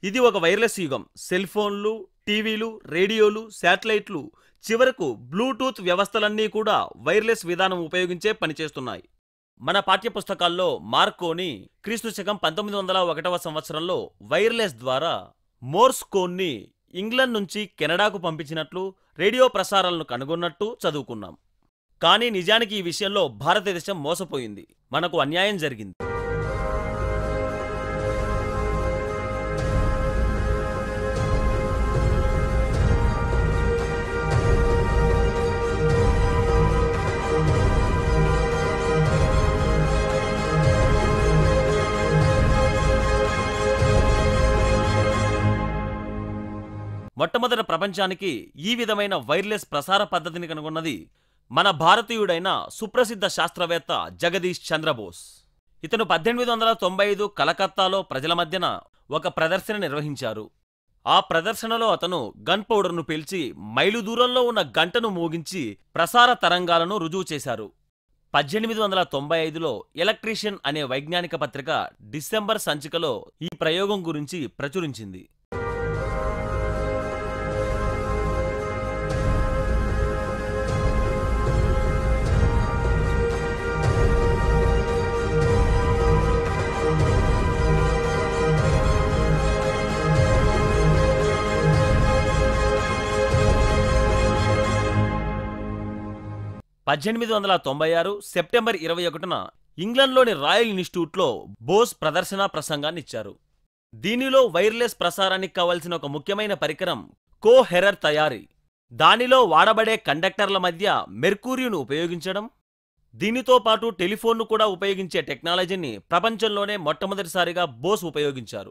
ఇది ఒక వైర్లెస్ యుగం సెల్ ఫోన్లు టీవీలు రేడియోలు శాటిలైట్లు చివరకు బ్లూటూత్ వ్యవస్థలన్నీ కూడా వైర్లెస్ విధానం ఉపయోగించే పనిచేస్తున్నాయి మన పాఠ్యపుస్తకాల్లో మార్కోని క్రీస్తు శకం పంతొమ్మిది వందల ఒకటవ సంవత్సరంలో వైర్లెస్ ద్వారా మోర్స్ కోన్ని ఇంగ్లండ్ నుంచి కెనడాకు పంపించినట్లు రేడియో ప్రసారాలను కనుగొన్నట్టు చదువుకున్నాం కానీ నిజానికి ఈ విషయంలో భారతదేశం మోసపోయింది మనకు అన్యాయం జరిగింది మొట్టమొదట ప్రపంచానికి ఈ విధమైన వైర్లెస్ ప్రసార పద్ధతిని కనుగొన్నది మన భారతీయుడైన సుప్రసిద్ధ శాస్త్రవేత్త జగదీష్ చంద్రబోస్ ఇతను పద్దెనిమిది వందల తొంభై ఐదు కలకత్తాలో ప్రజల మధ్యన ఒక ప్రదర్శన నిర్వహించారు ఆ ప్రదర్శనలో అతను గన్ పౌడర్ను పీల్చి మైలు దూరంలో ఉన్న గంటను మోగించి ప్రసార తరంగాలను రుజువు చేశారు పద్దెనిమిది వందల తొంభై ఐదులో ఎలక్ట్రీషియన్ అనే వైజ్ఞానిక పత్రిక డిసెంబర్ సంచికలో ఈ ప్రయోగం గురించి ప్రచురించింది పద్దెనిమిది వందల తొంభై ఆరు సెప్టెంబర్ ఇరవై ఒకటిన ఇంగ్లండ్లోని రాయల్ ఇన్స్టిట్యూట్లో బోస్ ప్రదర్శనా ప్రసంగాన్ని ఇచ్చారు దీనిలో వైర్లెస్ ప్రసారానికి కావలసిన ఒక ముఖ్యమైన పరికరం కోహెరర్ తయారీ దానిలో వాడబడే కండక్టర్ల మధ్య మెర్కూరియును ఉపయోగించడం దీనితో పాటు టెలిఫోన్ను కూడా ఉపయోగించే టెక్నాలజీని ప్రపంచంలోనే మొట్టమొదటిసారిగా బోస్ ఉపయోగించారు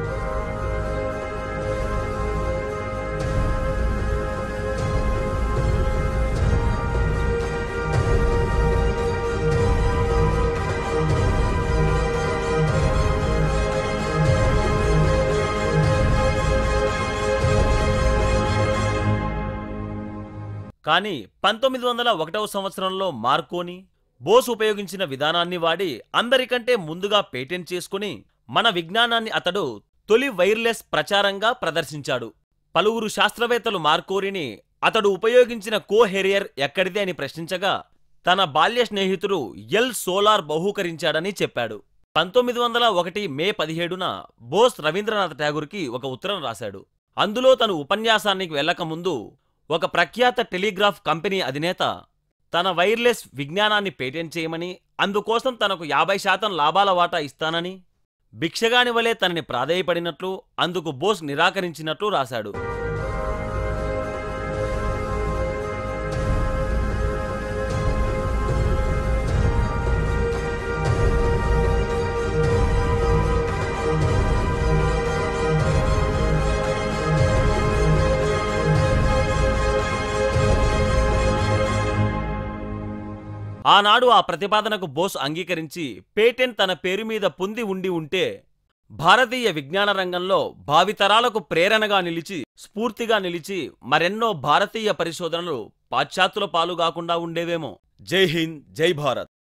కానీ పంతొమ్మిది వందల ఒకటవ సంవత్సరంలో మార్కోని బోస్ ఉపయోగించిన విధానాన్ని వాడి అందరికంటే ముందుగా పేటెంట్ చేసుకుని మన విజ్ఞానాన్ని అతడు తొలి వైర్లెస్ ప్రచారంగా ప్రదర్శించాడు పలువురు శాస్త్రవేత్తలు మార్కోరిని అతడు ఉపయోగించిన కోహెరియర్ ఎక్కడిది అని ప్రశ్నించగా తన బాల్య స్నేహితుడు ఎల్ సోలార్ బహూకరించాడని చెప్పాడు పంతొమ్మిది వందల ఒకటి మే పదిహేడున బోస్ రవీంద్రనాథ్ ఠాగూర్కి ఒక ఉత్తరం రాశాడు అందులో తను ఉపన్యాసానికి వెళ్ళకముందు ఒక ప్రఖ్యాత టెలిగ్రాఫ్ కంపెనీ అధినేత తన వైర్లెస్ విజ్ఞానాన్ని పేటెంట్ చేయమని అందుకోసం తనకు యాభై శాతం లాభాల వాటా ఇస్తానని భిక్షగాని వలె తనని ప్రాధేయపడినట్లు అందుకు బోస్ నిరాకరించినట్లు రాశాడు ఆనాడు ఆ ప్రతిపాదనకు బోస్ అంగీకరించి పేటెంట్ తన పేరు మీద పొంది ఉండి ఉంటే భారతీయ విజ్ఞాన రంగంలో భావితరాలకు ప్రేరణగా నిలిచి స్ఫూర్తిగా నిలిచి మరెన్నో భారతీయ పరిశోధనలు పాశ్చాత్యుల పాలుగాకుండా ఉండేవేమో జై హింద్ జై భారత్